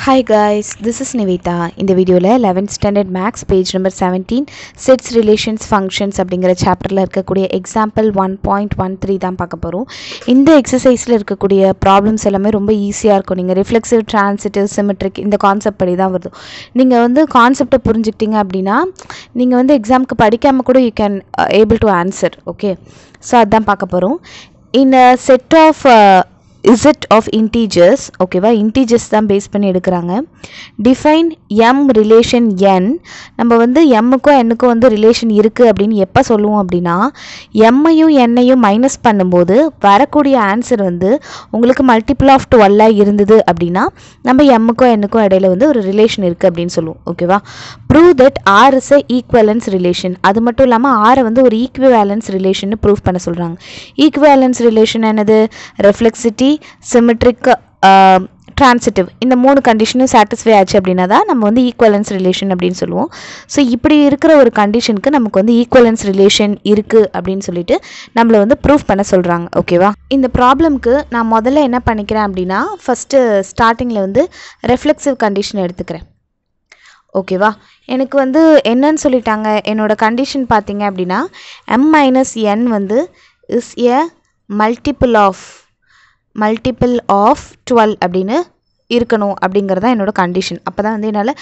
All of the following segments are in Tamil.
hi guys this is Nivetha இந்த வீடியோவில் 11th standard maths page number seventeen sets relations functions அப்படிங்கிற சாப்டரில் இருக்கக்கூடிய example one point one three தான் பார்க்க போகிறோம் இந்த எக்ஸசைஸில் இருக்கக்கூடிய ப்ராப்ளம்ஸ் எல்லாமே ரொம்ப ஈஸியாக இருக்கும் நீங்கள் ரிஃப்ளெக்சிவ் டிரான்சிட்டிவ் சிமெட்ரிக் இந்த கான்செப்ட் படி தான் வருது நீங்கள் வந்து கான்செப்டை புரிஞ்சுக்கிட்டீங்க அப்படின்னா நீங்கள் வந்து எக்ஸாமுக்கு படிக்காமல் கூட you can able to answer okay so அதுதான் பார்க்க போகிறோம் இந்த set of Z of integers ஓகேவா இன்டீஜர்ஸ் தான் பேஸ் பண்ணி எடுக்கிறாங்க டிஃபைன் எம் ரிலேஷன் என் நம்ம வந்து எம்முக்கும் என்னுக்கும் வந்து ரிலேஷன் இருக்குது அப்படின்னு எப்போ சொல்லுவோம் அப்படின்னா எம்மையும் என்னையும் மைனஸ் பண்ணும்போது வரக்கூடிய ஆன்சர் வந்து உங்களுக்கு மல்டிபிள் ஆஃப் டுவெல்லாக இருந்தது அப்படின்னா நம்ம எம்முக்கும் என்னுக்கும் இடையில வந்து ஒரு ரிலேஷன் இருக்குது அப்படின்னு சொல்லுவோம் ஓகேவா prove that R is a equivalence relation அது மட்டும் இல்லாமல் ஆரை வந்து ஒரு ஈக்குவேலன்ஸ் ரிலேஷன் ப்ரூவ் பண்ண சொல்கிறாங்க ஈக்குவேலன்ஸ் ரிலேஷன் என்னது ரெஃப்ளெக்சிட்டி சிமெட்ரிக் ட்ரான்சிட்டிவ் இந்த மூணு கண்டிஷனும் சாட்டிஸ்ஃபை ஆச்சு அப்படின்னா தான் நம்ம வந்து ஈக்குவலன்ஸ் ரிலேஷன் அப்படின்னு சொல்லுவோம் ஸோ இப்படி இருக்கிற ஒரு கண்டிஷனுக்கு நமக்கு வந்து ஈக்குவலன்ஸ் ரிலேஷன் இருக்குது அப்படின்னு சொல்லிட்டு நம்மளை வந்து ப்ரூஃப் பண்ண சொல்கிறாங்க ஓகேவா இந்த ப்ராப்ளம்க்கு நான் முதல்ல என்ன பண்ணிக்கிறேன் அப்படின்னா ஃபஸ்ட்டு ஸ்டார்டிங்கில் வந்து ரெஃப்ளெக்சிவ் கண்டிஷன் எடுத்துக்கிறேன் ஓகேவா எனக்கு வந்து என்னன்னு சொல்லிட்டாங்க என்னோட கண்டிஷன் பார்த்தீங்க அப்படின்னா எம் மைனஸ் என் வந்து is a multiple of multiple of twelve அப்படின்னு இருக்கணும் அப்படிங்கிறது தான் என்னோடய கண்டிஷன் அப்போ தான் வந்து என்னால்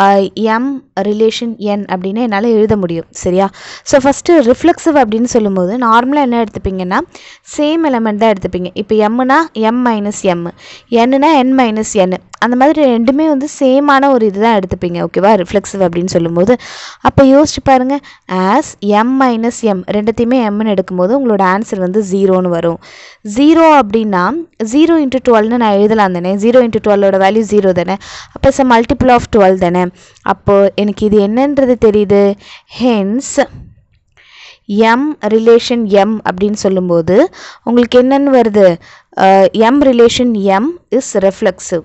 எம் ரிலேஷன் என் அப்படின்னு என்னால் எழுத முடியும் சரியா ஸோ ஃபஸ்ட்டு ரிஃப்ளெக்சிவ் அப்படின்னு சொல்லும்போது நார்மலாக என்ன எடுத்துப்பீங்கன்னா சேம் எலமெண்ட் தான் எடுத்துப்பீங்க இப்போ எம்னா எம் மைனஸ் எம் என்னன்னா என் மைனஸ் என் அந்த மாதிரி ரெண்டுமே வந்து சேமான ஒரு இது தான் எடுத்துப்பீங்க ஓகேவா ரிஃப்ளெக்சிவ் அப்படின்னு சொல்லும்போது அப்போ யோசிச்சு பாருங்கள் ஆஸ் எம் மைனஸ் எம் ரெண்டுத்தையுமே எம்னு எடுக்கும்போது உங்களோட ஆன்சர் வந்து ஜீரோன்னு வரும் ஜீரோ அப்படின்னா ஜீரோ இன்ட்டு டுவெல்னு நான் எழுதலாம் தானே ஜீரோ இன்ட்டு டுவெல்லோட வேல்யூ ஜீரோ தானே அப்போ இட்ஸ் மல்டிபிள் ஆஃப் டுவெல் தானே அப்போது எனக்கு இது என்னன்றது தெரியுது ஹென்ஸ் எம் ரிலேஷன் எம் அப்படின்னு சொல்லும்போது உங்களுக்கு என்னென்னு வருது m relation m is reflexive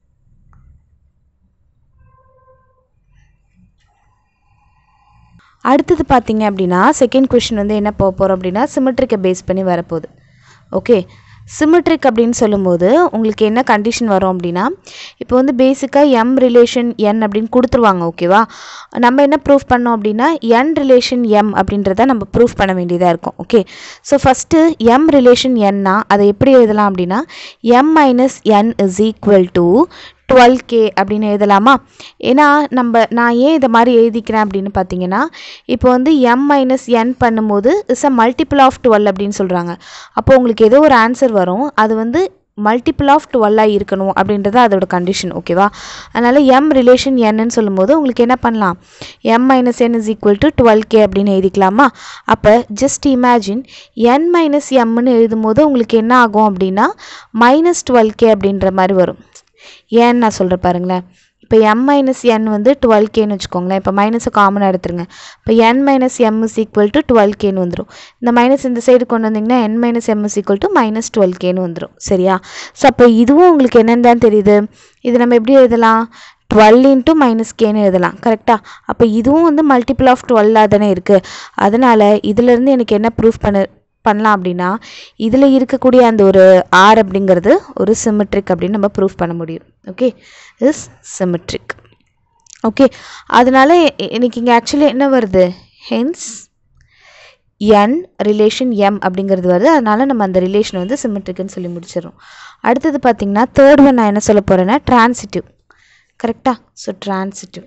அடுத்தது பார்த்தீங்க அப்படின்னா செகண்ட் கொஷின் வந்து என்ன போக போகிறோம் அப்படின்னா சிமெட்ரிக்கை பேஸ் பண்ணி வரப்போகுது ஓகே சிமெட்ரிக் அப்படின்னு சொல்லும்போது உங்களுக்கு என்ன கண்டிஷன் வரும் அப்படின்னா இப்போ வந்து பேசிக்காக எம் ரிலேஷன் என் அப்படின்னு கொடுத்துருவாங்க ஓகேவா நம்ம என்ன ப்ரூஃப் பண்ணோம் அப்படின்னா என் ரிலேஷன் எம் அப்படின்றத நம்ம ப்ரூஃப் பண்ண வேண்டியதாக இருக்கும் okay so first m relation என்னா அதை எப்படி எழுதலாம் அப்படின்னா m minus n is equal to twelve k அப்படின்னு எழுதலாமா ஏன்னா நம்ம நான் ஏன் இதை மாதிரி எழுதிக்கிறேன் அப்படின்னு பார்த்தீங்கன்னா இப்போ வந்து எம் மைனஸ் என் பண்ணும்போது is a multiple of twelve அப்படின்னு சொல்கிறாங்க அப்போ உங்களுக்கு ஏதோ ஒரு ஆன்சர் வரும் அது வந்து மல்டிபிள் ஆஃப் டுவெல்லாக இருக்கணும் அப்படின்றது அதோட கண்டிஷன் ஓகேவா அதனால் எம் ரிலேஷன் என்னன்னு சொல்லும்போது உங்களுக்கு என்ன பண்ணலாம் m minus n is equal to twelve k அப்படின்னு எழுதிக்கலாமா அப்போ ஜஸ்ட் இமேஜின் என் மைனஸ் எம்னு எழுதும்போது உங்களுக்கு என்ன ஆகும் அப்படின்னா மைனஸ் டுவெல் கே அப்படின்ற மாதிரி வரும் ஏன்னு நான் சொல்கிறேன் பாருங்களேன் இப்போ எம் மைனஸ் என் வந்து டுவெல் கேன்னு வச்சுக்கோங்களேன் இப்போ மைனஸை காமனாக எடுத்துருங்க இப்போ n minus m is equal to twelve கேன்னு வந்துடும் இந்த மைனஸ் இந்த சைடு கொண்டு வந்தீங்கன்னா n minus m is equal to minus twelve கேன்னு வந்துடும் சரியா ஸோ அப்போ இதுவும் உங்களுக்கு என்னென்னு தான் தெரியுது இது நம்ம எப்படி எழுதலாம் டுவெல் இன்ட்டு மைனஸ் கேன்னு எழுதலாம் கரெக்டாக அப்போ இதுவும் வந்து மல்டிபிள் ஆஃப் டுவெல்லாக தானே இருக்குது அதனால் இதிலேருந்து எனக்கு என்ன ப்ரூஃப் பண்ண பண்ணலாம் அப்படின்னா இதில் இருக்கக்கூடிய அந்த ஒரு ஆர் அப்படிங்கிறது ஒரு சிமெட்ரிக் அப்படின்னு நம்ம ப்ரூஃப் பண்ண முடியும் ஓகே இஸ் சிமெட்ரிக் ஓகே அதனால எனக்கு இங்கே ஆக்சுவலி என்ன வருது ஹென்ஸ் என் ரிலேஷன் எம் அப்படிங்கிறது வருது அதனால நம்ம அந்த ரிலேஷன் வந்து சிமெட்ரிக்னு சொல்லி முடிச்சிடறோம் அடுத்தது பார்த்திங்கன்னா தேர்ட் ஒன் நான் என்ன சொல்ல போகிறேன்னா ட்ரான்சிட்டிவ் கரெக்டாக ஸோ ட்ரான்சிட்டிவ்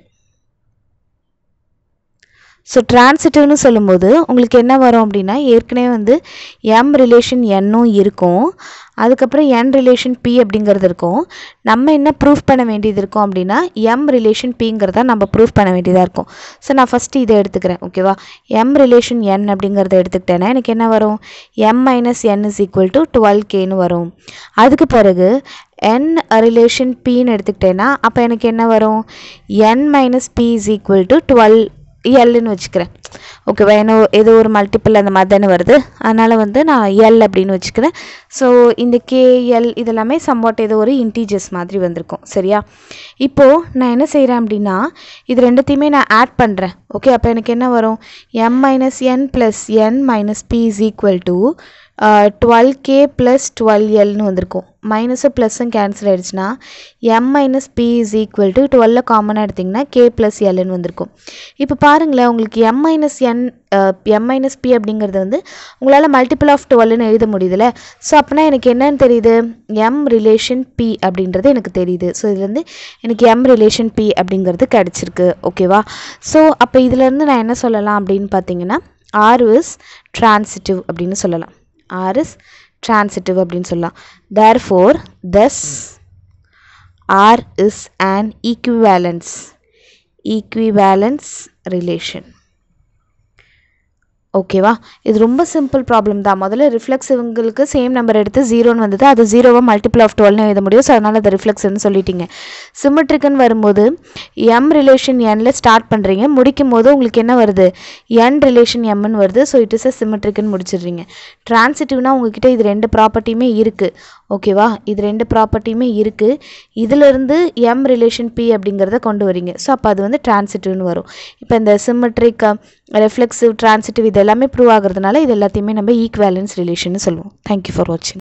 ஸோ ட்ரான்சிட்டிவ்னு சொல்லும்போது உங்களுக்கு என்ன வரும் அப்படின்னா ஏற்கனவே வந்து எம் ரிலேஷன் என்னும் இருக்கும் அதுக்கப்புறம் என் ரிலேஷன் பி அப்படிங்கிறது இருக்கும் நம்ம என்ன ப்ரூஃப் பண்ண வேண்டியது இருக்கும் அப்படின்னா எம் ரிலேஷன் பிங்கிறத நம்ம ப்ரூஃப் பண்ண வேண்டியதாக இருக்கும் ஸோ நான் ஃபஸ்ட்டு இதை எடுத்துக்கிறேன் ஓகேவா எம் ரிலேஷன் என் அப்படிங்கிறத எடுத்துக்கிட்டேன்னா எனக்கு என்ன வரும் M minus n is equal to twelve கேன்னு வரும் அதுக்கு பிறகு என் ரிலேஷன் பின்னு எடுத்துக்கிட்டேன்னா அப்போ எனக்கு என்ன வரும் n minus B is equal to twelve எல்லுன்னு வச்சுக்கிறேன் ஓகேவா ஏன்னா ஏதோ ஒரு மல்டிப்பிள் அந்த மாதிரி தானே வருது அதனால் வந்து நான் எல் அப்படின்னு வச்சுக்கிறேன் ஸோ இந்த கேஎல் இதெல்லாமே சம்வாட் ஏதோ ஒரு இன்டீஜர்ஸ் மாதிரி வந்திருக்கும் சரியா இப்போது நான் என்ன செய்கிறேன் அப்படின்னா இது ரெண்டுத்தையுமே நான் ஆட் பண்ணுறேன் ஓகே அப்போ எனக்கு என்ன வரும் M minus N plus N minus B is equal to twelve K plus twelve எல்னு வந்திருக்கும் மைனஸும் ப்ளஸ்ஸும் கேன்சல் ஆகிடுச்சுன்னா M minus B is equal to டுவெல்ல காமனாக எடுத்திங்கன்னா கே ப்ளஸ் எல்னு வந்திருக்கும் இப்போ பாருங்களேன் உங்களுக்கு M minus N M minus P அப்படிங்கிறது வந்து உங்களால் மல்டிபிள் ஆஃப் டுவெல்னு எழுத முடியுதுல்ல ஸோ அப்படின்னா எனக்கு என்னன்னு தெரியுது எம் ரிலேஷன் பி அப்படின்றது எனக்கு தெரியுது ஸோ இதுலேருந்து எனக்கு எம் ரிலேஷன் பி அப்படிங்கிறது கிடச்சிருக்கு ஓகேவா ஸோ அப்போ இதுலேருந்து நான் என்ன சொல்லலாம் அப்படின்னு பார்த்தீங்கன்னா ஆர் இஸ் ட்ரான்சிட்டிவ் அப்படின்னு சொல்லலாம் ஆர் இஸ் ட்ரான்சிட்டிவ் அப்படின்னு சொல்லலாம் therefore thus R is an equivalence equivalence relation ஓகேவா இது ரொம்ப சிம்பிள் ப்ராப்ளம் தான் முதல்ல ரிஃப்ளெக்ஸிவ்ங்களுக்கு சேம் நம்பர் எடுத்து ஜீரோன்னு வந்தது அது ஜீரோவை மல்டிபிள் ஆஃப் டுவெல்னு எழுத முடியும் ஸோ அதனால் அது ரிஃப்ளெக்ஸ்னு சொல்லிட்டீங்க சிமெட்ரிக்குன்னு வரும்போது எம் ரிலேஷன் என்ல ஸ்டார்ட் பண்ணுறீங்க முடிக்கும் போது உங்களுக்கு என்ன வருது என் ரிலேஷன் எம்னு வருது ஸோ இட் இஸ் அ சிமெட்ரிக்குன்னு முடிச்சிடுறீங்க ட்ரான்சிட்டிவ்னா உங்ககிட்ட இது ரெண்டு ப்ராப்பர்ட்டியுமே இருக்குது ஓகேவா இது ரெண்டு ப்ராப்பர்ட்டியுமே இருக்குது இதிலிருந்து எம் ரிலேஷன் பி அப்படிங்கிறத கொண்டு வரீங்க ஸோ அப்போ அது வந்து ட்ரான்சிட்டிவ்னு வரும் இப்போ இந்த சிமெட்ரிக் ரெஃப்ளெக்சிவ் ட்ரான்சிட்டிவ் இது எல்லாமே ப்ரூவ் ஆகிறதுனால இது எல்லாத்தையுமே நம்ம ஈக்வேலன்ஸ் ரிலேஷன் சொல்லுவோம் தேங்க்யூ ஃபார் வாட்சிங்